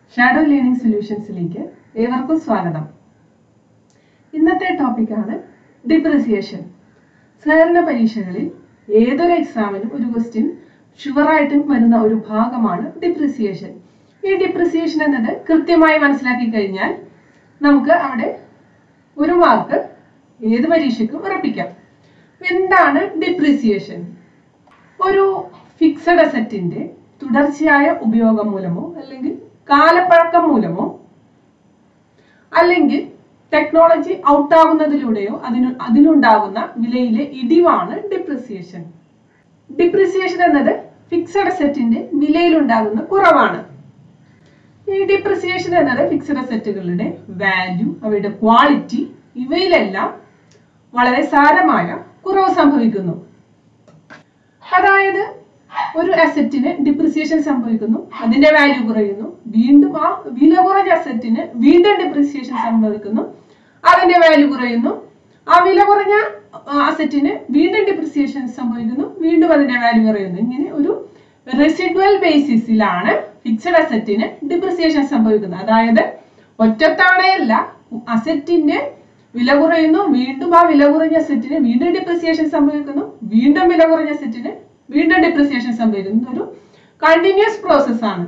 shadow learning സൊല്യൂഷൻസിലേക്ക് ഏവർക്കും സ്വാഗതം ഇന്നത്തെ ടോപ്പിക്കാണ് ഡിപ്രിസിയേഷൻ സഹകരണ പരീക്ഷകളിൽ ഏതൊരു എക്സാമിനും ഒരു ക്വസ്റ്റ്യൻ ഷുവറായിട്ടും വരുന്ന ഒരു ഭാഗമാണ് ഡിപ്രിസിയേഷൻ ഈ ഡിപ്രിസിയേഷൻ എന്നത് കൃത്യമായി മനസ്സിലാക്കി കഴിഞ്ഞാൽ നമുക്ക് അവിടെ ഒരു മാർക്ക് ഏത് പരീക്ഷയ്ക്കും ഉറപ്പിക്കാം എന്താണ് ഡിപ്രിസിയേഷൻ ഒരു ഫിക്സഡ് അസറ്റിന്റെ തുടർച്ചയായ ഉപയോഗം മൂലമോ അല്ലെങ്കിൽ കാലപ്പഴക്കം മൂലമോ അല്ലെങ്കിൽ ടെക്നോളജി ഔട്ടാകുന്നതിലൂടെയോ അതിന് അതിനുണ്ടാകുന്ന വിലയിലെ ഇടിവാണ് ഡിപ്രിസിയേഷൻ ഡിപ്രിസിയേഷൻ എന്നത് ഫിക്സഡ് അസറ്റിന്റെ വിലയിലുണ്ടാകുന്ന കുറവാണ് ഈ ഡിപ്രിസിയേഷൻ എന്നത് ഫിക്സഡ് അസറ്റുകളുടെ വാല്യൂ അവയുടെ ക്വാളിറ്റി ഇവയിലെല്ലാം വളരെ സാരമായ കുറവ് സംഭവിക്കുന്നു അതായത് ഒരു അസറ്റിന് ഡിപ്രിസിയേഷൻ സംഭവിക്കുന്നു അതിന്റെ വാല്യൂ കുറയുന്നു വീണ്ടും ആ വില കുറഞ്ഞ അസറ്റിന് വീണ്ടും ഡിപ്രിസിയേഷൻ സംഭവിക്കുന്നു അതിന്റെ വാല്യൂ കുറയുന്നു ആ വില കുറഞ്ഞ അസറ്റിന് വീണ്ടും ഡിപ്രിസിയേഷൻ സംഭവിക്കുന്നു വീണ്ടും അതിന്റെ വാല്യൂ കുറയുന്നു ഇങ്ങനെ ഒരു റെസിഡ്വൽ ബേസിസിലാണ് ഫിക്സഡ് അസറ്റിന് ഡിപ്രിസിയേഷൻ സംഭവിക്കുന്നത് അതായത് ഒറ്റത്തവണയല്ല അസറ്റിന്റെ വില കുറയുന്നു വീണ്ടും ആ വില കുറഞ്ഞ സെറ്റിന് വീണ്ടും ഡിപ്രിസിയേഷൻ സംഭവിക്കുന്നു വീണ്ടും വില കുറഞ്ഞ സെറ്റിന് വീണ്ടും ഡിപ്രിസിയേഷൻ സംഭവിക്കുന്നു ഒരു കണ്ടിന്യൂസ് പ്രോസസ് ആണ്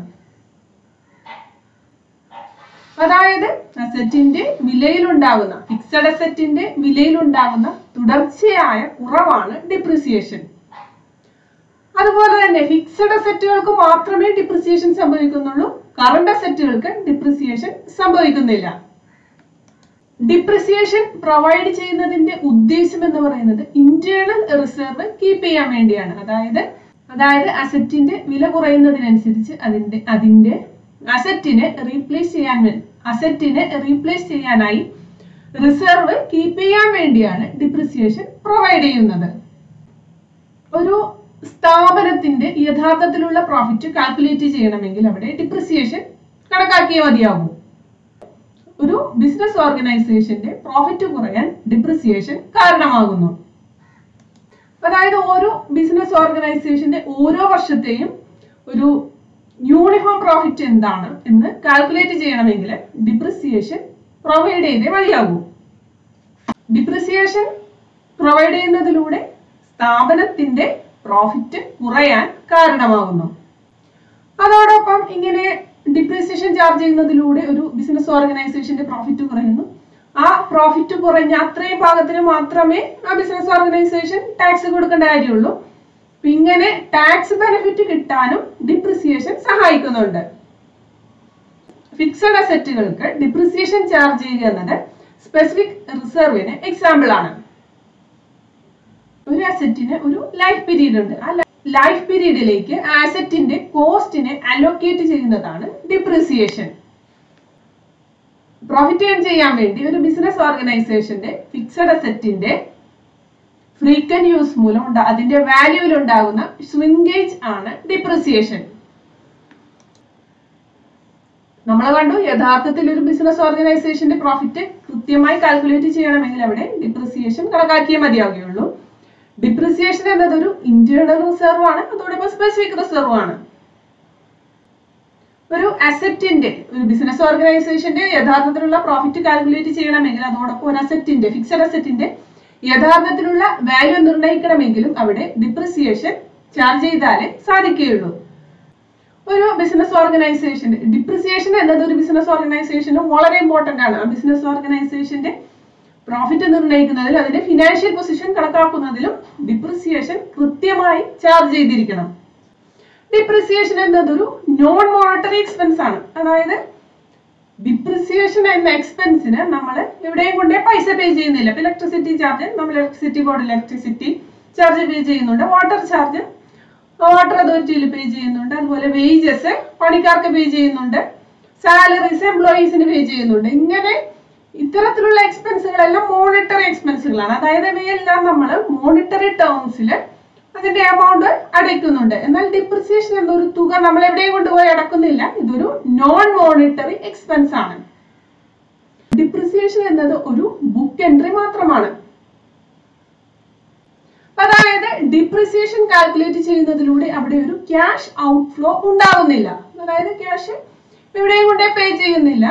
അതായത് അസറ്റിന്റെ വിലയിലുണ്ടാകുന്ന ഫിക്സഡ് അസറ്റിന്റെ വിലയിലുണ്ടാകുന്ന തുടർച്ചയായ കുറവാണ് ഡിപ്രിസിയേഷൻ അതുപോലെ തന്നെ ഫിക്സഡ് അസറ്റുകൾക്ക് മാത്രമേ ഡിപ്രിസിയേഷൻ സംഭവിക്കുന്നുള്ളൂ കറണ്ട് അസറ്റുകൾക്ക് ഡിപ്രിസിയേഷൻ സംഭവിക്കുന്നില്ല ഡിപ്രിസിയേഷൻ പ്രൊവൈഡ് ചെയ്യുന്നതിന്റെ ഉദ്ദേശം എന്ന് പറയുന്നത് ഇന്റേണൽ റിസർവ് കീപ്പ് ചെയ്യാൻ വേണ്ടിയാണ് അതായത് അതായത് അസറ്റിന്റെ വില കുറയുന്നതിനനുസരിച്ച് അതിന്റെ അതിന്റെ അസറ്റിനെ റീപ്ലേസ് ചെയ്യാൻ അസറ്റിനെ റീപ്ലേസ് ചെയ്യാനായി റിസർവ് കീപ്പ് ചെയ്യാൻ വേണ്ടിയാണ് ഡിപ്രിസിയേഷൻ പ്രൊവൈഡ് ചെയ്യുന്നത് ഒരു സ്ഥാപനത്തിന്റെ യഥാർത്ഥത്തിലുള്ള പ്രോഫിറ്റ് കാൽക്കുലേറ്റ് ചെയ്യണമെങ്കിൽ അവിടെ ഡിപ്രിസിയേഷൻ കണക്കാക്കിയേ മതിയാകൂ ഒരു ബിസിനസ് ഓർഗനൈസേഷന്റെ പ്രോഫിറ്റ് കുറയാൻ ഡിപ്രിസിയേഷൻ കാരണമാകുന്നു അതായത് ഓരോ ബിസിനസ് ഓർഗനൈസേഷന്റെ ഓരോ വർഷത്തെയും ഒരു യൂണിഫോം പ്രോഫിറ്റ് എന്താണ് എന്ന് കാൽക്കുലേറ്റ് ചെയ്യണമെങ്കിൽ ഡിപ്രിസിയേഷൻ പ്രൊവൈഡ് ചെയ്തേ മതിയാകൂ ഡിപ്രിസിയേഷൻ പ്രൊവൈഡ് ചെയ്യുന്നതിലൂടെ സ്ഥാപനത്തിന്റെ പ്രോഫിറ്റ് കുറയാൻ കാരണമാകുന്നു അതോടൊപ്പം ഇങ്ങനെ ഡിപ്രീസിയേഷൻ ചാർജ് ചെയ്യുന്നതിലൂടെ ഒരു ബിസിനസ് ഓർഗനൈസേഷന്റെ പ്രോഫിറ്റ് കുറയുന്നു ആ പ്രോഫിറ്റ് കുറഞ്ഞ അത്രയും ഭാഗത്തിന് മാത്രമേ ആ ബിസിനസ് ഓർഗനൈസേഷൻ ടാക്സ് കൊടുക്കേണ്ട കാര്യമുള്ളൂ ഇങ്ങനെ ടാക്സ് ബെനിഫിറ്റ് കിട്ടാനും ഡിപ്രിസിയേഷൻ സഹായിക്കുന്നുണ്ട് ഫിക്സഡ് അസറ്റുകൾക്ക് ഡിപ്രിസിയേഷൻ ചാർജ് ചെയ്യുക എന്നത് സ്പെസിഫിക് റിസർവിന് എക്സാമ്പിൾ ആണ് ഒരു അസറ്റിന് ഒരു ലൈഫ് പീരീഡ് ഉണ്ട് ആ ലൈഫ് പീരീഡിലേക്ക് ആസറ്റിന്റെ കോസ്റ്റിനെ അലോക്കേറ്റ് ചെയ്യുന്നതാണ് ഡിപ്രിസിയേഷൻ പ്രോഫിറ്റ് ഏൺ ചെയ്യാൻ വേണ്ടി ഒരു ബിസിനസ് ഓർഗനൈസേഷന്റെ ഫിക്സഡ് അസറ്റിന്റെ ഫ്രീക്വന്റ് യൂസ് മൂലം ഉണ്ടാ അതിന്റെ വാല്യൂവിൽ ഉണ്ടാകുന്ന ശ്രിങ്കേജ് ആണ് ഡിപ്രിസിയേഷൻ നമ്മൾ കണ്ടു യഥാർത്ഥത്തിൽ ഒരു ബിസിനസ് ഓർഗനൈസേഷന്റെ പ്രോഫിറ്റ് കൃത്യമായി കാൽക്കുലേറ്റ് ചെയ്യണമെങ്കിൽ അവിടെ ഡിപ്രിസിയേഷൻ കണക്കാക്കിയേ മതിയാവുകയുള്ളൂ ഡിപ്രിസിയേഷൻ എന്നത് ഒരു ഇന്റേണൽ റിസർവ് ആണ് അതോടൊപ്പം സ്പെസിഫിക് റിസർവ് ആണ് ഒരു അസറ്റിന്റെ ഒരു ബിസിനസ് ഓർഗനൈസേഷന്റെ യഥാർത്ഥത്തിലുള്ള പ്രോഫിറ്റ് കാൽക്കുലേറ്റ് ചെയ്യണമെങ്കിൽ അതോടൊപ്പം ഒരു അസറ്റിന്റെ ഫിക്സഡ് അസറ്റിന്റെ യഥാർത്ഥത്തിലുള്ള വാല്യൂ നിർണ്ണയിക്കണമെങ്കിലും അവിടെ ഡിപ്രിസിയേഷൻ ചാർജ് ചെയ്താലേ സാധിക്കുകയുള്ളൂ ഒരു ബിസിനസ് ഓർഗനൈസേഷൻ ഡിപ്രിസിയേഷൻ എന്നത് ഒരു ബിസിനസ് ഓർഗനൈസേഷന് വളരെ ഇമ്പോർട്ടന്റ് ആണ് ആ ബിസിനസ് ഓർഗനൈസേഷന്റെ പ്രോഫിറ്റ് നിർണ്ണയിക്കുന്നതിലും അതിന്റെ ഫിനാൻഷ്യൽ പൊസിഷൻ കണക്കാക്കുന്നതിലും ഡിപ്രിസിയേഷൻ കൃത്യമായി ചാർജ് ചെയ്തിരിക്കണം ഡിപ്രിസിയേഷൻ എന്നതൊരു നോൺ മോണിറ്ററി എക്സ്പെൻസ് ആണ് അതായത് ഡിപ്രിസിയേഷൻ എന്ന എക്സ്പെൻസിന് നമ്മൾ എവിടെയും കൊണ്ടേ പൈസ പേ ചെയ്യുന്നില്ല ഇപ്പൊ ഇലക്ട്രിസിറ്റി ചാർജ് നമ്മൾ electricity board electricity charge pay ചെയ്യുന്നുണ്ട് വാട്ടർ ചാർജ് വാട്ടർ അതോറിറ്റിയിൽ പേ ചെയ്യുന്നുണ്ട് അതുപോലെ വേജസ് പണിക്കാർക്ക് പേ ചെയ്യുന്നുണ്ട് സാലറീസ് എംപ്ലോയീസിന് പേ ചെയ്യുന്നുണ്ട് ഇങ്ങനെ ഇത്തരത്തിലുള്ള എക്സ്പെൻസുകളെല്ലാം മോണിറ്ററി എക്സ്പെൻസുകളാണ് അതായത് ഇവയെല്ലാം നമ്മൾ മോണിറ്ററി ടേംസിൽ അതിന്റെ എമൗണ്ട് അടയ്ക്കുന്നുണ്ട് എന്നാൽ ഡിപ്രിസിയേഷൻ എന്നൊരു തുക നമ്മൾ എവിടെയും കൊണ്ടുപോയി അടക്കുന്നില്ല ഇതൊരു നോൺ മോണിറ്ററി എക്സ്പെൻസ് ആണ് ഡിപ്രിസിയേഷൻ എന്നത് ഒരു ബുക്ക് എൻട്രി മാത്രമാണ് അതായത് ഡിപ്രിസിയേഷൻ കാൽക്കുലേറ്റ് ചെയ്യുന്നതിലൂടെ അവിടെ ഒരു ക്യാഷ് ഔട്ട്ഫ്ലോ ഉണ്ടാകുന്നില്ല അതായത് ക്യാഷ് ഇവിടെയും കൊണ്ടേ പേ ചെയ്യുന്നില്ല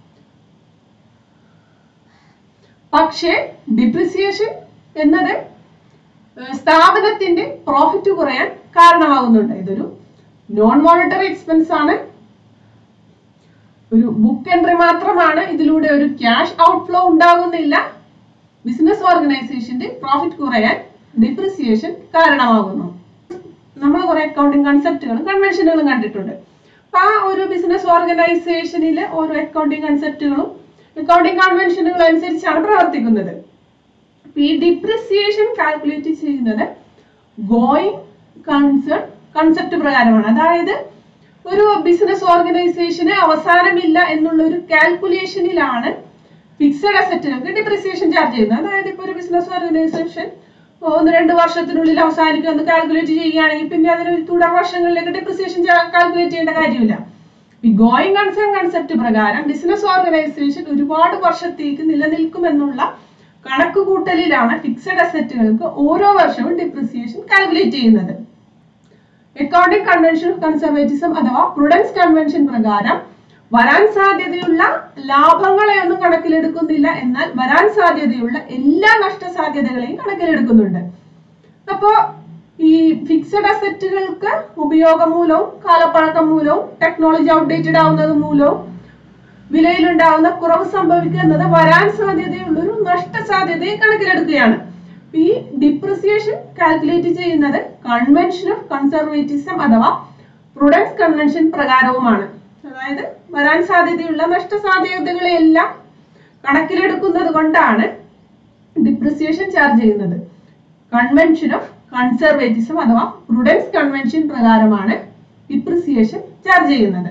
പക്ഷേ ഡിപ്രിസിയേഷൻ എന്നത് ഏഹ് സ്ഥാപനത്തിന്റെ പ്രോഫിറ്റ് കുറയാൻ കാരണമാകുന്നുണ്ട് ഇതൊരു നോൺ മോണിറ്ററി എക്സ്പെൻസ് ആണ് ഒരു ബുക്ക് എൻട്രി മാത്രമാണ് ഇതിലൂടെ ഒരു ക്യാഷ് ഔട്ട്ഫ്ലോ ഉണ്ടാകുന്നില്ല ബിസിനസ് ഓർഗനൈസേഷന്റെ പ്രോഫിറ്റ് കുറയാൻ ഡിപ്രിസിയേഷൻ കാരണമാകുന്നു നമ്മൾ കുറെ അക്കൗണ്ടിങ് കൺസെപ്റ്റുകളും കൺവെൻഷനുകളും കണ്ടിട്ടുണ്ട് അപ്പൊ ആ ഒരു ബിസിനസ് ഓർഗനൈസേഷനിലെ ഓരോ അക്കൗണ്ടിങ് കൺസെപ്റ്റുകളും അക്കൗണ്ടിങ് കൺവെൻഷനുകളും അനുസരിച്ചാണ് പ്രവർത്തിക്കുന്നത് അപ്പൊ ഈ ഡിപ്രിസിയേഷൻ കാൽക്കുലേറ്റ് ചെയ്യുന്നത് ഗോയിങ് കൺസേൺ കൺസെപ്റ്റ് പ്രകാരമാണ് അതായത് ഒരു ബിസിനസ് ഓർഗനൈസേഷന് അവസാനമില്ല എന്നുള്ള ഒരു കാൽക്കുലേഷനിലാണ് ഫിക്സഡ് അസറ്റുകൾക്ക് ഡിപ്രിസിയേഷൻ ചാർജ് ചെയ്യുന്നത് അതായത് ഇപ്പൊ ഒരു ബിസിനസ് ഓർഗനൈസേഷൻ ഒന്ന് രണ്ട് വർഷത്തിനുള്ളിൽ അവസാനിക്കും എന്ന് കാൽക്കുലേറ്റ് ചെയ്യുകയാണെങ്കിൽ പിന്നെ അതിന് ഒരു തുടർ വർഷങ്ങളിലേക്ക് ഡിപ്രിസിയേഷൻ കാൽക്കുലേറ്റ് ചെയ്യേണ്ട കാര്യമില്ല ഈ ഗോയിങ് കൺസേൺ കൺസെപ്റ്റ് പ്രകാരം ബിസിനസ് ഓർഗനൈസേഷൻ ഒരുപാട് വർഷത്തേക്ക് നിലനിൽക്കുമെന്നുള്ള കണക്കുകൂട്ടലിലാണ് ഫിക്സഡ് അസറ്റുകൾക്ക് ഓരോ വർഷവും ഡിപ്രിസിയേഷൻ കാൽക്കുലേറ്റ് ചെയ്യുന്നത് അക്കൗണ്ടിംഗ് കൺവെൻഷൻ ഓഫ് കൺസർവേറ്റിസം അഥവാ പ്രുഡൻസ് കൺവെൻഷൻ പ്രകാരം വരാൻ സാധ്യതയുള്ള ലാഭങ്ങളെ ഒന്നും കണക്കിലെടുക്കുന്നില്ല എന്നാൽ വരാൻ സാധ്യതയുള്ള എല്ലാ നഷ്ടസാധ്യതകളെയും കണക്കിലെടുക്കുന്നുണ്ട് അപ്പോ ഈ ഫിക്സഡ് അസറ്റുകൾക്ക് ഉപയോഗം മൂലവും കാലപ്പഴക്കം മൂലവും ടെക്നോളജി ഔട്ട്ഡേറ്റഡ് ആവുന്നത് മൂലവും വിലയിലുണ്ടാവുന്ന കുറവ് സംഭവിക്കുന്നത് വരാൻ സാധ്യതയുള്ള ഒരു നഷ്ടസാധ്യതയെ കണക്കിലെടുക്കുകയാണ് ഈ ഡിപ്രിസിയേഷൻ കാൽക്കുലേറ്റ് ചെയ്യുന്നത് കൺവെൻഷൻ ഓഫ് കൺസർവേറ്റിസം അഥവാ പ്രുഡൻസ് കൺവെൻഷൻ പ്രകാരവുമാണ് അതായത് വരാൻ സാധ്യതയുള്ള നഷ്ടസാധ്യതകളെല്ലാം കണക്കിലെടുക്കുന്നത് കൊണ്ടാണ് ഡിപ്രിസിയേഷൻ ചാർജ് ചെയ്യുന്നത് കൺവെൻഷൻ ഓഫ് കൺസർവേറ്റിസം അഥവാ പ്രുഡൻസ് കൺവെൻഷൻ പ്രകാരമാണ് ഡിപ്രിസിയേഷൻ ചാർജ് ചെയ്യുന്നത്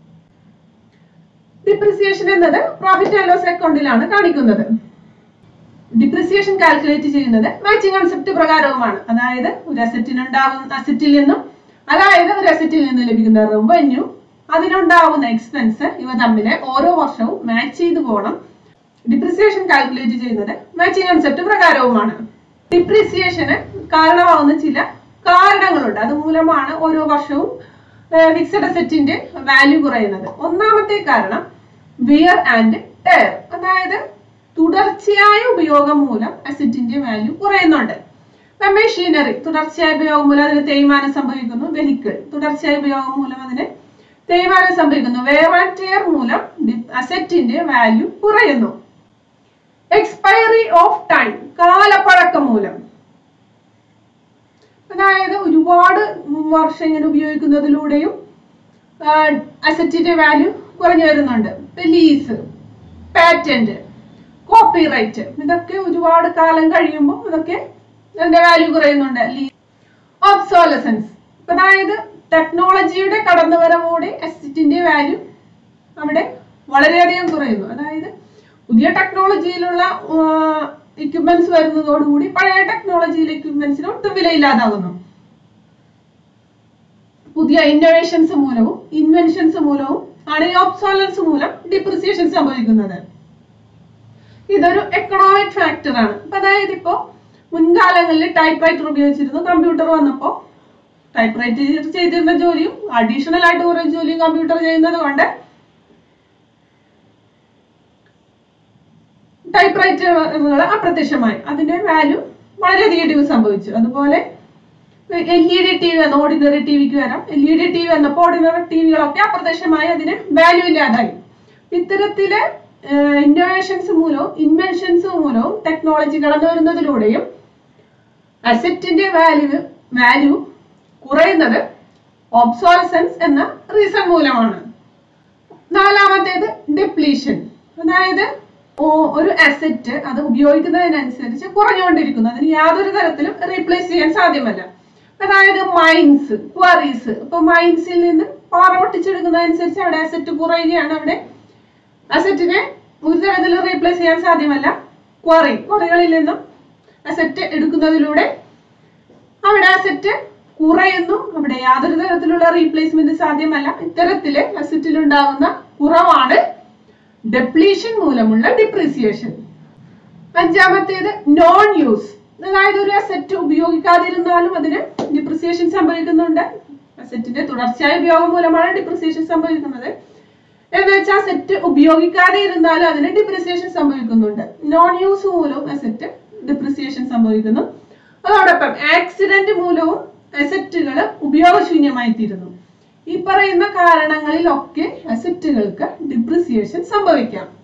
ഡിപ്രിസിയേഷൻ എന്നത് പ്രോഫിറ്റ് ആൻഡ് ലോസ് അക്കൗണ്ടിലാണ് കാണിക്കുന്നത് ഡിപ്രിസിയേഷൻ കാൽക്കുലേറ്റ് ചെയ്യുന്നത് മാച്ചിങ് കൺസെപ്റ്റ് പ്രകാരവുമാണ് അതായത് ഒരു അസറ്റിനുണ്ടാകുന്ന അസറ്റിൽ നിന്നും അതായത് ഒരു അസറ്റിൽ നിന്ന് ലഭിക്കുന്ന റവന്യൂ അതിനുണ്ടാവുന്ന എക്സ്പെൻസ് ഇവ തമ്മിൽ ഓരോ വർഷവും മാച്ച് ചെയ്തു പോകണം ഡിപ്രിസിയേഷൻ കാൽക്കുലേറ്റ് ചെയ്യുന്നത് മാച്ചിങ് കൺസെപ്റ്റ് പ്രകാരവുമാണ് ഡിപ്രിസിയേഷന് കാരണമാവുന്ന ചില കാരണങ്ങളുണ്ട് അതുമൂലമാണ് ഓരോ വർഷവും ഫിക്സഡ് അസറ്റിന്റെ വാല്യൂ കുറയുന്നത് ഒന്നാമത്തെ കാരണം വിയർ ആൻഡ് ടയർ അതായത് തുടർച്ചയായ ഉപയോഗം മൂലം അസറ്റിന്റെ വാല്യൂ കുറയുന്നുണ്ട് മെഷീനറി തുടർച്ചയായ ഉപയോഗം മൂലം അതിന് തേയ്മാനം സംഭവിക്കുന്നു വെഹിക്കിൾ തുടർച്ചയായ ഉപയോഗം മൂലം അതിന് തേയ്മാനം സംഭവിക്കുന്നു വെയർ ആൻഡ് ടയർ മൂലം അസറ്റിന്റെ വാല്യൂ കുറയുന്നു എക്സ്പയറി ഓഫ് ടൈം കാലപ്പഴക്കം മൂലം അതായത് ഒരുപാട് വർഷം ഇങ്ങനെ ഉപയോഗിക്കുന്നതിലൂടെയും അസറ്റിന്റെ വാല്യൂ കുറഞ്ഞു വരുന്നുണ്ട് ലീസ് പാറ്റന്റ് കോപ്പിറൈറ്റ് ഇതൊക്കെ ഒരുപാട് കാലം കഴിയുമ്പോൾ ഇതൊക്കെ അതിന്റെ വാല്യൂ കുറയുന്നുണ്ട് ഒബ്സോലസൻസ് അതായത് ടെക്നോളജിയുടെ കടന്നുവരവോടെ അസറ്റിന്റെ വാല്യൂ അവിടെ വളരെയധികം കുറയുന്നു അതായത് പുതിയ ടെക്നോളജിയിലുള്ള എക്യുപ്മെന്റ്സ് വരുന്നതോടുകൂടി പഴയ ടെക്നോളജിയിലെ എക്യുപ്മെന്റ്സിന് ഒട്ടും വിലയില്ലാതാകുന്നു പുതിയ ഇന്നോവേഷൻസ് മൂലവും ഇൻവെൻഷൻസ് മൂലവും ആണ് ഈ ഒബ്സോലൻസ് മൂലം ഡിപ്രിസിയേഷൻ സംഭവിക്കുന്നത് ഇതൊരു എക്കണോമിക് ഫാക്ടർ ആണ് അപ്പൊ അതായത് ഇപ്പോ മുൻകാലങ്ങളിൽ ടൈപ്പ് റൈറ്റർ ഉപയോഗിച്ചിരുന്നു കമ്പ്യൂട്ടർ വന്നപ്പോ ടൈപ്പ് റൈറ്റർ ചെയ്തിരുന്ന ജോലിയും അഡീഷണൽ ആയിട്ട് കുറെ ജോലിയും കമ്പ്യൂട്ടർ ചെയ്യുന്നത് കൊണ്ട് ടൈപ്പ് റൈറ്ററുകൾ അപ്രത്യക്ഷമായി അതിന്റെ വാല്യൂ വളരെയധികം ഇടിവ് സംഭവിച്ചു അതുപോലെ L E D T V വന്നു ഓർഡിനറി ടി വിക്ക് വരാം L E D T V വന്നപ്പോൾ ഓർഡിനറി ടി വികളൊക്കെ അപ്രത്യക്ഷമായി അതിന് വാല്യൂ ഇല്ലാതായി ഇത്തരത്തില് ഇന്നോവേഷൻസ് മൂലവും ഇൻവെൻഷൻസ് മൂലവും ടെക്നോളജി കടന്നു വരുന്നതിലൂടെയും അസറ്റിന്റെ വാല്യൂ വാല്യൂ കുറയുന്നത് ഒബ്സോൾസൻസ് എന്ന റീസൺ മൂലമാണ് നാലാമത്തേത് ഡിപ്ലീഷൻ അതായത് ഓ- ഒരു അസറ്റ് അത് ഉപയോഗിക്കുന്നതിനനുസരിച്ച് കുറഞ്ഞുകൊണ്ടിരിക്കുന്നു അതിന് യാതൊരു തരത്തിലും റീപ്ലേസ് ചെയ്യാൻ സാധ്യമല്ല അതായത് മൈൻസ് ക്വറീസ് ഇപ്പൊ മൈൻസിൽ നിന്ന് പാറ പൊട്ടിച്ചെടുക്കുന്നതനുസരിച്ച് അവിടെ അസറ്റ് കുറയുകയാണ് അവിടെ അസറ്റിനെ ഒരു തരത്തിലും റീപ്ലേസ് ചെയ്യാൻ സാധ്യമല്ല ക്വറി ക്വറികളിൽ നിന്നും അസറ്റ് എടുക്കുന്നതിലൂടെ അവിടെ അസറ്റ് കുറയുന്നു അവിടെ യാതൊരു തരത്തിലുള്ള റീപ്ലേസ്മെന്റ് സാധ്യമല്ല ഇത്തരത്തില് അസറ്റിൽ ഉണ്ടാകുന്ന കുറവാണ് ഡെപ്ലീഷൻ മൂലമുള്ള ഡിപ്രീസിയേഷൻ അഞ്ചാമത്തേത് നോൺ യൂസ് അതായത് ഒരു അസറ്റ് ഉപയോഗിക്കാതിരുന്നാലും അതിന് ഡിപ്രിസിയേഷൻ സംഭവിക്കുന്നുണ്ട് അസറ്റിന്റെ തുടർച്ചയായ ഉപയോഗം മൂലമാണ് ഡിപ്രിസിയേഷൻ സംഭവിക്കുന്നത് എന്ന് വെച്ചാൽ സെറ്റ് ഉപയോഗിക്കാതെ ഇരുന്നാലും അതിന് ഡിപ്രിസിയേഷൻ സംഭവിക്കുന്നുണ്ട് നോൺ യൂസ് മൂലവും അസറ്റ് ഡിപ്രിസിയേഷൻ സംഭവിക്കുന്നു അതോടൊപ്പം ആക്സിഡന്റ് മൂലവും അസറ്റുകൾ ഉപയോഗശൂന്യമായി തീരുന്നു ഈ പറയുന്ന കാരണങ്ങളിലൊക്കെ അസറ്റുകൾക്ക് ഡിപ്രിസിയേഷൻ സംഭവിക്കാം